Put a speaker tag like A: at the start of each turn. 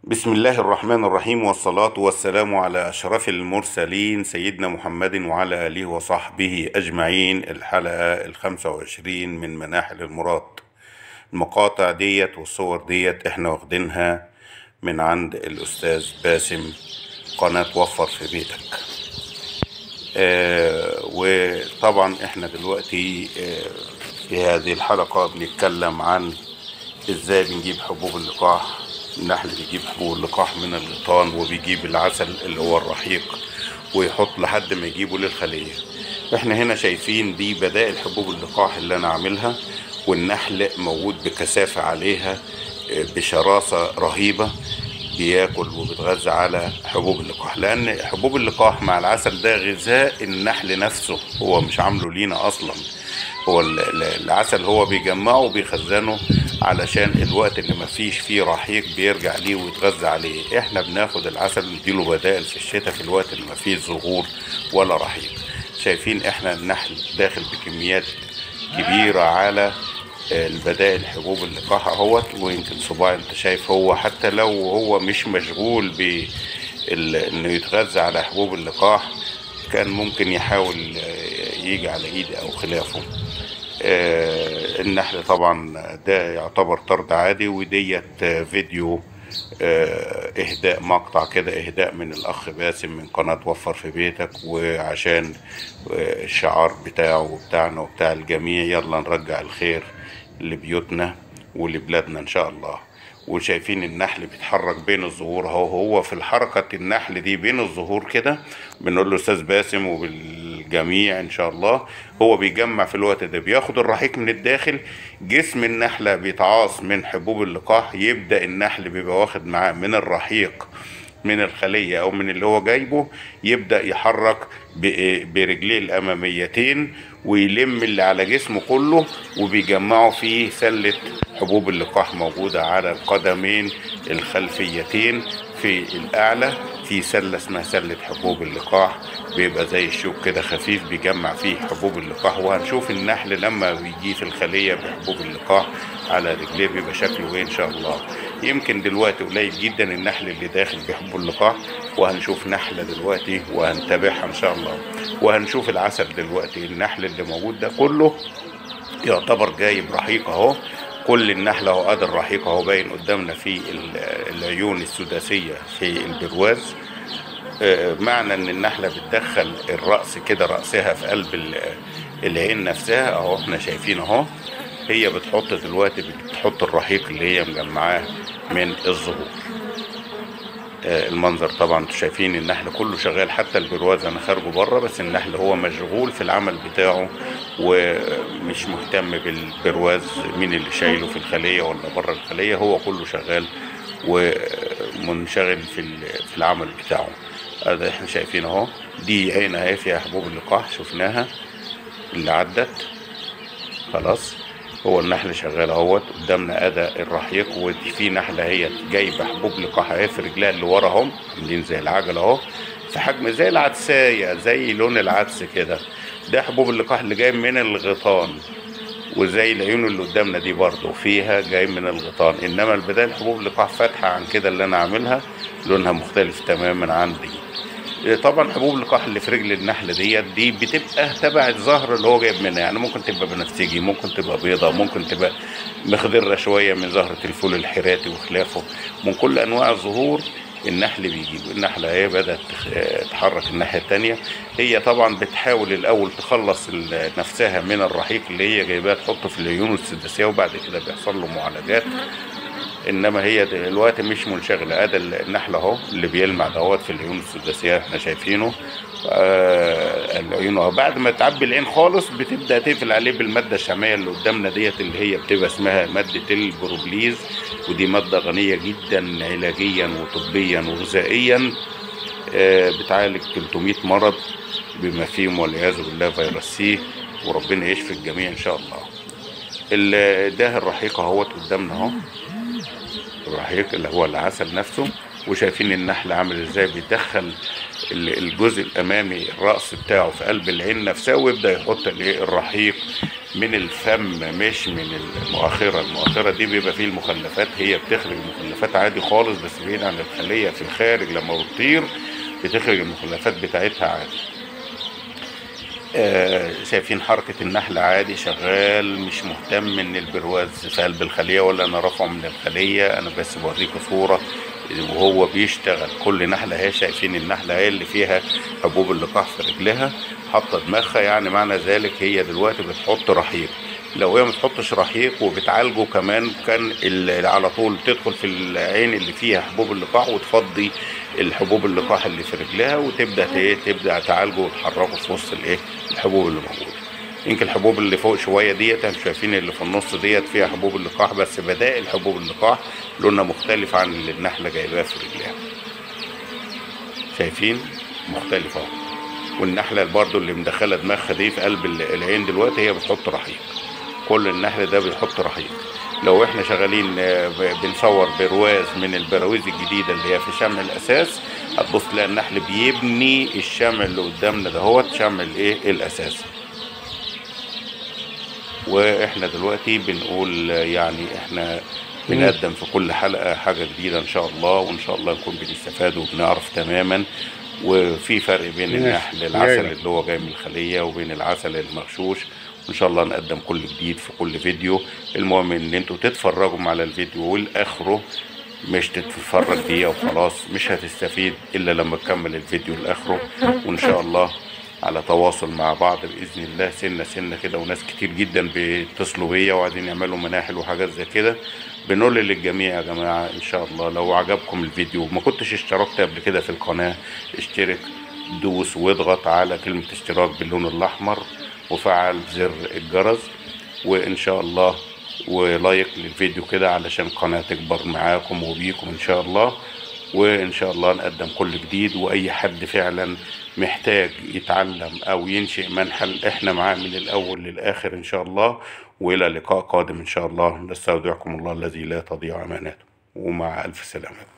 A: بسم الله الرحمن الرحيم والصلاة والسلام على أشرف المرسلين سيدنا محمد وعلى آله وصحبه أجمعين الحلقة الخمسة وعشرين من مناحل المراد المقاطع ديت والصور ديت احنا واخدينها من عند الأستاذ باسم قناة وفر في بيتك آه وطبعا احنا دلوقتي آه في هذه الحلقة بنتكلم عن ازاي بنجيب حبوب اللقاح النحل بيجيب حبوب اللقاح من الغيطان وبيجيب العسل اللي هو الرحيق ويحط لحد ما يجيبه للخلية احنا هنا شايفين دي بدائل حبوب اللقاح اللي انا عاملها والنحل موجود بكثافة عليها بشراسة رهيبة بياكل وبيتغذى على حبوب اللقاح لان حبوب اللقاح مع العسل ده غذاء النحل نفسه هو مش عامله لينا اصلا هو العسل هو بيجمعه وبيخزنه علشان الوقت اللي مفيش فيه رحيق بيرجع ليه ويتغذى عليه احنا بناخد العسل نديله بدائل في الشتاء في الوقت اللي مفيش ظهور ولا رحيق شايفين احنا النحل داخل بكميات كبيرة على البدائل حبوب اللقاح اهوت ويمكن صباعي انت شايف هو حتى لو هو مش مشغول ب انه يتغذى على حبوب اللقاح كان ممكن يحاول يجي على ايدي او خلافه آه النحل طبعا ده يعتبر طرد عادي وديت فيديو آه اهداء مقطع كده اهداء من الاخ باسم من قناة وفر في بيتك وعشان آه الشعار بتاعه وبتاعنا وبتاع الجميع يلا نرجع الخير لبيوتنا ولبلادنا ان شاء الله وشايفين النحل بيتحرك بين الزهور اهو هو في الحركة النحل دي بين الزهور كده بنقول له استاذ باسم وبالجميع ان شاء الله هو بيجمع في الوقت ده بياخد الرحيق من الداخل جسم النحلة بيتعاص من حبوب اللقاح يبدأ النحل بيبقى واخد معاه من الرحيق من الخلية أو من اللي هو جايبه يبدأ يحرك برجليه الأماميتين ويلم اللي على جسمه كله وبيجمعه في سلة حبوب اللقاح موجودة على القدمين الخلفيتين في الأعلى في سلة اسمها سلة حبوب اللقاح بيبقى زي الشوك كده خفيف بيجمع فيه حبوب اللقاح وهنشوف النحل لما بيجي في الخلية بحبوب اللقاح على رجليه بيبقى شكله ايه ان شاء الله يمكن دلوقتي قليل جدا النحل اللي داخل بحبوب اللقاح وهنشوف نحلة دلوقتي وهنتابعها ان شاء الله وهنشوف العسل دلوقتي النحل اللي موجود ده كله يعتبر جايب رحيق اهو كل النحلة اهو ادي الرحيق اهو باين قدامنا في العيون السداسية في البرواز معنى ان النحلة بتدخل الرأس كده رأسها في قلب العين نفسها اهو احنا شايفين اهو هي بتحط دلوقتي بتحط الرحيق اللي هي مجمعاه من الزهور المنظر طبعا انتوا شايفين النحل كله شغال حتى البرواز انا خارجه بره بس النحل هو مشغول في العمل بتاعه ومش مهتم بالبرواز مين اللي شايله في الخليه ولا بره الخليه هو كله شغال ومنشغل في في العمل بتاعه هذا احنا شايفين اهو دي عين اهي فيها حبوب اللقاح شفناها اللي عدت خلاص هو النحل شغال اهوت قدامنا ادى الرحيق وفي نحله هي جايبه حبوب لقاح اهي في رجلها اللي ورا اهم عاملين زي العجله اهو في حجم زي العدسايه زي لون العدس كده ده حبوب اللقاح اللي جاي من الغيطان وزي العيون اللي قدامنا دي برضو فيها جاي من الغيطان انما البدايه حبوب اللقاح فاتحه عن كده اللي انا عاملها لونها مختلف تماما عن دي طبعا حبوب اللقاح اللي في رجل النحل ديت دي بتبقى تبع الزهر اللي هو جايب منها يعني ممكن تبقى بنفسجي ممكن تبقى بيضة ممكن تبقى مخضرة شوية من زهرة الفول الحراتي وخلافه من كل أنواع الزهور النحل بيجيب النحلة هي بدأت تتحرك الناحية التانية هي طبعا بتحاول الأول تخلص نفسها من الرحيق اللي هي جايباه تحطه في العيون السداسية وبعد كده بيحصل له معالجات انما هي دلوقتي مش منشغله ادي النحل اهو اللي بيلمع دوت في العيون السداسيه احنا شايفينه آه العيون اهو بعد ما تعبي العين خالص بتبدا تقفل عليه بالماده الشمعيه اللي قدامنا ديت اللي هي بتبقى اسمها ماده البروبليز ودي ماده غنيه جدا علاجيا وطبيا وغذائيا آه بتعالج 300 مرض بما فيهم والعياذ بالله فيروس سي وربنا يشفي الجميع ان شاء الله ده الرحيق اهوت قدامنا اهو الرحيق اللي هو العسل نفسه وشايفين النحل عامل ازاي بيدخل ال- الجزء الامامي الراس بتاعه في قلب العين نفسها ويبدا يحط الايه الرحيق من الفم مش من المؤخره المؤخره دي بيبقى فيه المخلفات هي بتخرج المخلفات عادي خالص بس بعيد عن الخليه في الخارج لما بتطير بتخرج المخلفات بتاعتها عادي آه، شايفين حركة النحل عادي شغال مش مهتم ان البرواز في قلب الخلية ولا انا رافعه من الخلية انا بس بوريكم صورة وهو بيشتغل كل نحلة اهي شايفين النحلة اهي اللي فيها حبوب اللقاح في رجلها حاطة دماغها يعني معنى ذلك هي دلوقتي بتحط رحيق لو هي ما تحطش رحيق وبتعالجه كمان كان ال- على طول تدخل في العين اللي فيها حبوب اللقاح وتفضي الحبوب اللقاح اللي في رجلها وتبدا ت- تبدا تعالجه وتحركه في وسط الايه الحبوب اللي موجوده يمكن الحبوب اللي فوق شويه ديت انتوا شايفين اللي في النص ديت فيها حبوب اللقاح بس بدائل حبوب اللقاح لونها مختلف عن اللي النحله جايباها في رجلها شايفين مختلفه اهو والنحله برضو اللي مدخله دماغها دي في قلب ال- العين دلوقتي هي بتحط رحيق كل النحل ده بيحط رحيق لو احنا شغالين آه، ب- بنصور برواز من البراويز الجديده اللي هي في شمع الاساس هتبص تلاقي النحل بيبني الشمع اللي قدامنا دهوت شمع الايه الاساس واحنا دلوقتي بنقول آه، يعني احنا بنقدم في كل حلقه حاجه جديده ان شاء الله وان شاء الله نكون بنستفاد وبنعرف تماما وفي فرق بين
B: ماشي.
A: النحل العسل
B: جاي.
A: اللي هو جاي من الخليه وبين العسل المغشوش وان شاء الله نقدم كل جديد في كل فيديو المهم ان انتوا تتفرجوا على الفيديو والاخره مش تتفرج دقيقة وخلاص مش هتستفيد الا لما تكمل الفيديو لاخره وان شاء الله على تواصل مع بعض باذن الله سنه سنه كده وناس كتير جدا بيتصلوا بيا وعايزين يعملوا مناحل وحاجات زي كده بنقول للجميع يا جماعه ان شاء الله لو عجبكم الفيديو وما كنتش اشتركت قبل كده في القناه اشترك دوس واضغط على كلمه اشتراك باللون الاحمر وفعل زر الجرس وان شاء الله ولايك للفيديو كده علشان القناه تكبر معاكم وبيكم ان شاء الله وان شاء الله نقدم كل جديد واي حد فعلا محتاج يتعلم او ينشئ منحل احنا معاه من الاول للاخر ان شاء الله والى لقاء قادم ان شاء الله نستودعكم الله الذي لا تضيع اماناته ومع الف سلامه